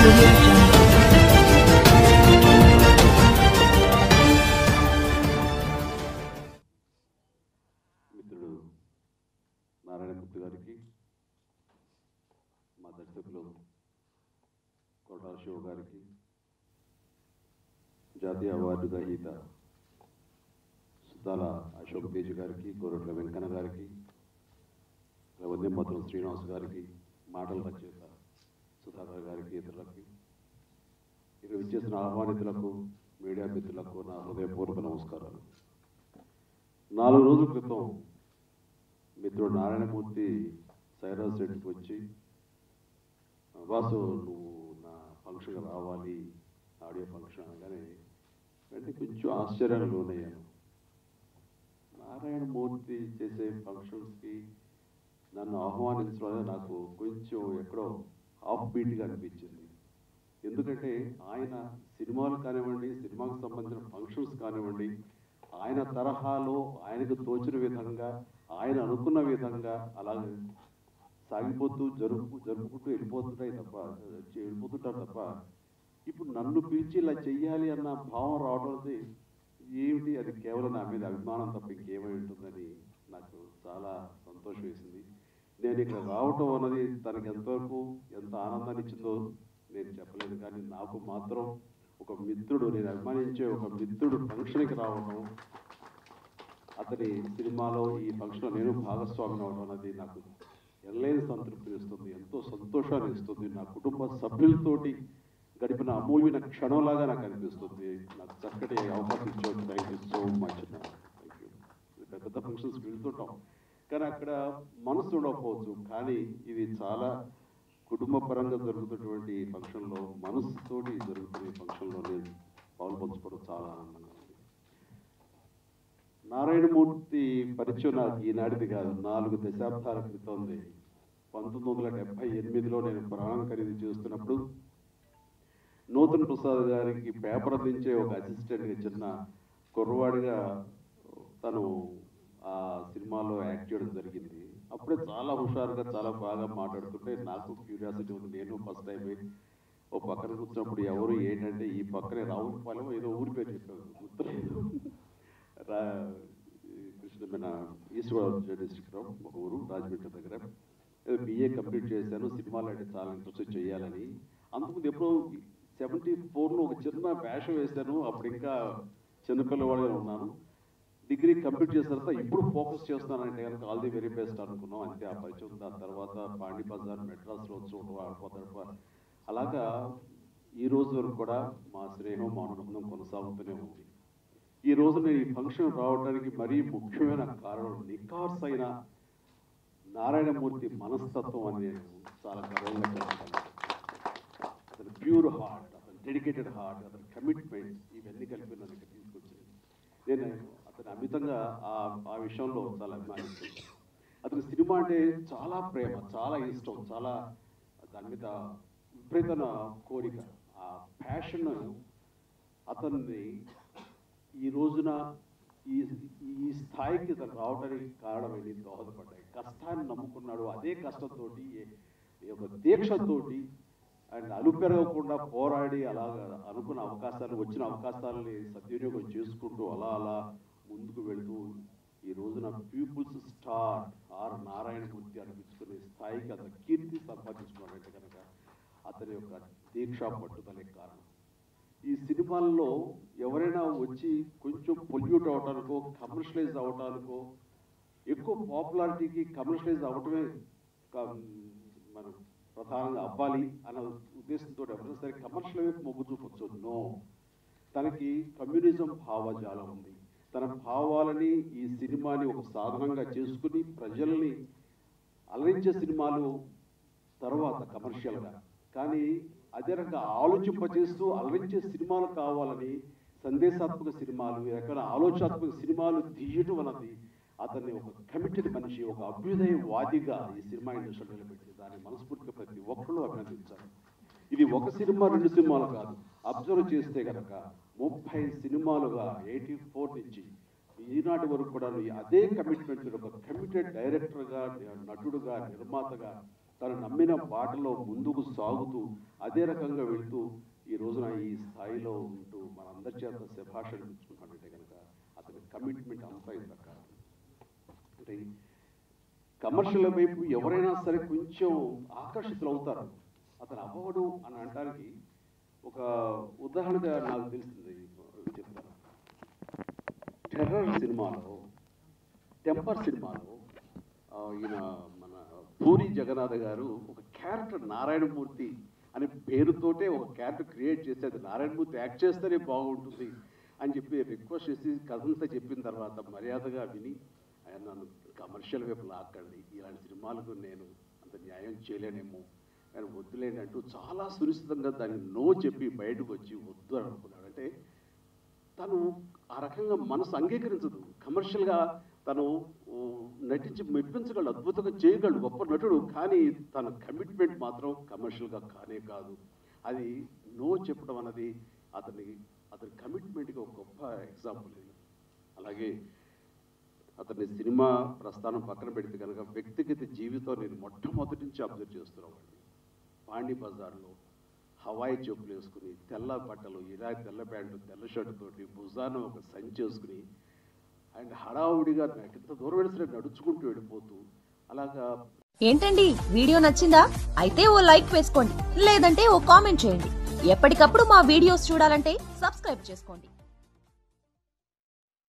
audio jungle. మిత్రుడు నారాయణమూర్తి గారికి మా దర్శకులు కోటా శివ గారికి జాతీయ అవార్డు గ్రహీత సుద్దాల అశోక్ తేజ్ గారికి కోరట్ల వెంకన్న గారికి వద్యంపత్రం శ్రీనివాస్ గారికి మాటల రచయిత సుధాకర్ గారికి ఇతరులకి ఇక్కడ విచ్చేసిన ఆహ్వానితులకు మీడియా మిత్రులకు నా హృదయపూర్వక నమస్కారాలు నాలుగు రోజుల క్రితం మిత్రుడు నారాయణమూర్తి సైరాజ్ రెడ్డికి వచ్చి వాసు నువ్వు నా ఫంక్షన్కి రావాలి ఆడియో ఫంక్షన్ అనగానే వెంటనే కొంచెం ఆశ్చర్యానికి లోనయ్యాను నారాయణమూర్తి చేసే ఫంక్షన్స్కి నన్ను ఆహ్వానించడం అనేది నాకు కొంచెం ఎక్కడో ఆఫ్ బీట్గా అనిపించింది ఎందుకంటే ఆయన సినిమాలు కానివ్వండి సినిమాకు సంబంధించిన ఫంక్షన్స్ కానివ్వండి ఆయన తరహాలో ఆయనకు తోచిన విధంగా ఆయన అనుకున్న విధంగా అలాగే సాగిపోతూ జరుపు జరుపుకుంటూ వెళ్ళిపోతుంటాయి తప్ప వెళ్ళిపోతుంటారు తప్ప ఇప్పుడు నన్ను పిలిచి ఇలా చెయ్యాలి అన్న భావం రావడం అనేది ఏమిటి అది కేవలం నా మీద అభిమానం తప్ప ఇంకేమై ఉంటుందని నాకు చాలా సంతోషం వేసింది నేను ఇక్కడ రావటం అన్నది తనకి ఎంతవరకు ఎంత ఆనందాన్ని ఇచ్చిందో నేను చెప్పలేదు కానీ నాకు మాత్రం ఒక మిత్రుడు నేను అభిమానించే ఒక మిత్రుడు ఫంక్షన్కి రావడం అతని సినిమాలో ఈ ఫంక్షన్లో నేను భాగస్వామిని అవడం అనేది నాకు ఎనలేని సంతృప్తిని ఇస్తుంది ఎంతో సంతోషాన్ని ఇస్తుంది నా కుటుంబ సభ్యులతోటి గడిపిన అమూల్యమైన క్షణంలాగా నాకు అనిపిస్తుంది నాకు చక్కటి అవకాశం ఇచ్చారు thank you so much thank you పెద్ద పెద్ద ఫంక్షన్స్ వెళ్తుంటాం కానీ అక్కడ మనసు ఉండకపోవచ్చు కానీ ఇది చాలా కుటుంబ పరంగా జరుగుతున్నటువంటి ఈ ఫంక్షన్లో మనసుతోటి జరుగుతున్న ఈ ఫంక్షన్లో నేను పాల్పంచుకోవడం చాలా ఆనందంగా ఉంది నారాయణమూర్తి పరిచయం నాకు ఈనాటిది కాదు నాలుగు దశాబ్దాల క్రితంది పంతొమ్మిది వందల డెబ్బై ఎనిమిదిలో నేను ప్రాణం ఖరీదు చేస్తున్నప్పుడు నూతన్ ప్రసాద్ గారికి పేపర్ అందించే ఒక అసిస్టెంట్గా చిన్న కుర్రవాడిగా తను ఆ సినిమాలో యాక్ట్ చేయడం జరిగింది అప్పుడే చాలా హుషారుగా చాలా బాగా మాట్లాడుతుంటే నాకు క్యూరియాసిటీ ఉంది నేను ఫస్ట్ టైం ఓ పక్కన కూర్చున్నప్పుడు ఎవరు ఏంటంటే ఈ పక్కనే రావులపాలెం ఏదో ఊరి పేరు చెప్పారు గుర్తులేదు రా కృష్ణ మన ఈస్ట్ గోదావరి డిస్ట్రిక్ట్లో ఒక ఊరు రాజమండ్రి దగ్గర ఏదో బిఏ కంప్లీట్ చేశాను సినిమాలు అంటే చాలా ఇంట్రెస్ట్ చేయాలని అంతకుముందు ఎప్పుడో సెవెంటీ ఫోర్లో ఒక చిన్న వేషం వేశాను అప్పుడు ఇంకా చిన్నపిల్లవాడిగా ఉన్నాను డిగ్రీ కంప్లీట్ చేసిన తర్వాత ఇప్పుడు ఫోకస్ చేస్తున్నానంటే కనుక ఆల్ ది వెరీ బెస్ట్ అనుకున్నాం అంతే ఆ పరిచయం దాని తర్వాత పాండి బజార్ మెడ్రాస్లో చూడటం ఆడిపోతాడు అలాగా ఈ రోజు వరకు కూడా మా స్నేహం మా అనుబంధం కొనసాగుతూనే ఉంది ఈ రోజు నేను ఈ ఫంక్షన్ రావడానికి మరీ ముఖ్యమైన కారణం నికార్స్ అయిన నారాయణమూర్తి మనస్తత్వం అని నేను చాలా గర్వంగా చెప్తాను అతని ప్యూర్ హార్ట్ అతని డెడికేటెడ్ హార్ట్ అతని కమిట్మెంట్ ఇవన్నీ కలిపి నన్ను ఇక్కడ తీసుకొచ్చింది నేను అతని అమితంగా ఆ ఆ విషయంలో చాలా అభిమానిస్తున్నాను అతని సినిమా అంటే చాలా ప్రేమ చాలా ఇష్టం చాలా దాని మీద విపరీతమైన కోరిక ఆ ప్యాషన్ అతన్ని ఈ రోజున ఈ ఈ స్థాయికి తను రావడానికి కారణమైంది దోహదపడ్డాయి కష్టాన్ని నమ్ముకున్నాడు అదే కష్టంతో ఒక దీక్షతోటి అండ్ అలుపెరగకుండా పోరాడి అలాగా అనుకున్న అవకాశాలు వచ్చిన అవకాశాలని సద్వినియోగం చేసుకుంటూ అలా అలా ముందుకు వెళ్తూ ఈ రోజున పీపుల్స్ స్టార్ ఆర్ నారాయణమూర్తి అనిపించుకునే స్థాయికి అతను కీర్తి సంపాదించుకున్నాడంటే కనుక అతని యొక్క దీక్షా పట్టుదలే కారణం ఈ సినిమాల్లో ఎవరైనా వచ్చి కొంచెం పొల్యూట్ అవటానికో కమర్షియలైజ్ అవటానికో ఎక్కువ పాపులారిటీకి కమర్షియలైజ్ అవటమే కా- మనం ప్రధానంగా అవ్వాలి అన్న ఉద్దేశంతో ఎవరైనా సరే కమర్షియల్ వైపు మొగ్గు చూపొచ్చు నో తనకి కమ్యూనిజం భావజాలం ఉంది తన భావాలని ఈ సినిమాని ఒక సాధనంగా చేసుకుని ప్రజల్ని అలరించే సినిమాలు తర్వాత కమర్షియల్గా కానీ అదే రకంగా ఆలోచింపజేస్తూ అలరించే సినిమాలు కావాలని సందేశాత్మక సినిమాలు ఎక్కడ ఆలోచనాత్మక సినిమాలు తీయటం అన్నది అతన్ని ఒక కమిటెడ్ మనిషి ఒక అభ్యుదయవాదిగా ఈ సినిమా ఇండస్ట్రీలో నిలబెట్టి దాన్ని మనస్ఫూర్తిగా ప్రతి ఒక్కరూ అభినందించారు ఇది ఒక సినిమా రెండు సినిమాలు కాదు అబ్జర్వ్ చేస్తే కనుక ముప్పై సినిమాలుగా ఎయిటీ ఫోర్ నుంచి ఈనాటి వరకు కూడా అదే కమిట్మెంట్ ఒక కమిటెడ్ డైరెక్టర్గా నటుడుగా నిర్మాతగా తను నమ్మిన బాటలో ముందుకు సాగుతూ అదే రకంగా వెళ్తూ ఈ రోజున ఈ స్థాయిలో ఉంటూ మనందరి చేత శభాష అనిపించుకుంటానంటే కనుక అతని కమిట్మెంట్ అంతా ఇంత కాదు అంటే కమర్షియల్ వైపు ఎవరైనా సరే కొంచెం ఆకర్షితులు అవుతారు అతను అవ్వడు అని అనడానికి ఒక ఉదాహరణగా నాకు తెలిసింది చెప్తాను టెర్రర్ సినిమాలో టెంపర్ సినిమాలో ఆ, ఈయన మన పూరి జగన్నాథ్ గారు ఒక క్యారెక్టర్ నారాయణమూర్తి అనే పేరుతోటే ఒక క్యారెక్టర్ క్రియేట్ చేసి అది నారాయణమూర్తి యాక్ట్ చేస్తేనే బాగుంటుంది అని చెప్పి రిక్వెస్ట్ చేసి కథంతా చెప్పిన తర్వాత మర్యాదగా విని ఆయన నన్ను కమర్షియల్ వైపు లాక్కండి ఇలాంటి సినిమాలకు నేను అంత న్యాయం చేయలేనేమో కానీ వద్దులేండి అంటూ చాలా సునిశ్చితంగా దాన్ని నో చెప్పి బయటకు వచ్చి వద్దు అని అనుకున్నాడు అంటే తను ఆ రకంగా మనసు అంగీకరించదు కమర్షియల్గా తను ఊ, నటించి మెప్పించగలడు అద్భుతంగా చేయగలడు గొప్ప నటుడు కానీ తన కమిట్మెంట్ మాత్రం కమర్షియల్గా కానే కాదు అది నో చెప్పడం అన్నది అతని అతని కమిట్మెంట్కి ఒక గొప్ప ఎగ్జాంపుల్ ఇది అలాగే అతని సినిమా ప్రస్థానం పక్కన పెడితే కనుక వ్యక్తిగత జీవితం నేను మొట్టమొదటి నుంచి అబ్జర్వ్ చేస్తున్నాను పాండి బజార్లో హవాయి చెప్పులు వేసుకుని తెల్ల బట్టలు ఇలా తెల్ల ప్యాంటు తెల్ల షర్టు తోటి భుజాన ఒక సంచి వేసుకుని అండ్ హడావుడిగా నాకు ఎంత దూరం వెళ్ళి సరే నడుచుకుంటూ వెళ్ళిపోతూ అలాగా ఏంటండి వీడియో నచ్చిందా అయితే ఓ లైక్ వేసుకోండి లేదంటే ఓ కామెంట్ చేయండి ఎప్పటికప్పుడు మా వీడియోస్ చూడాలంటే సబ్స్క్రైబ్ చేసుకోండి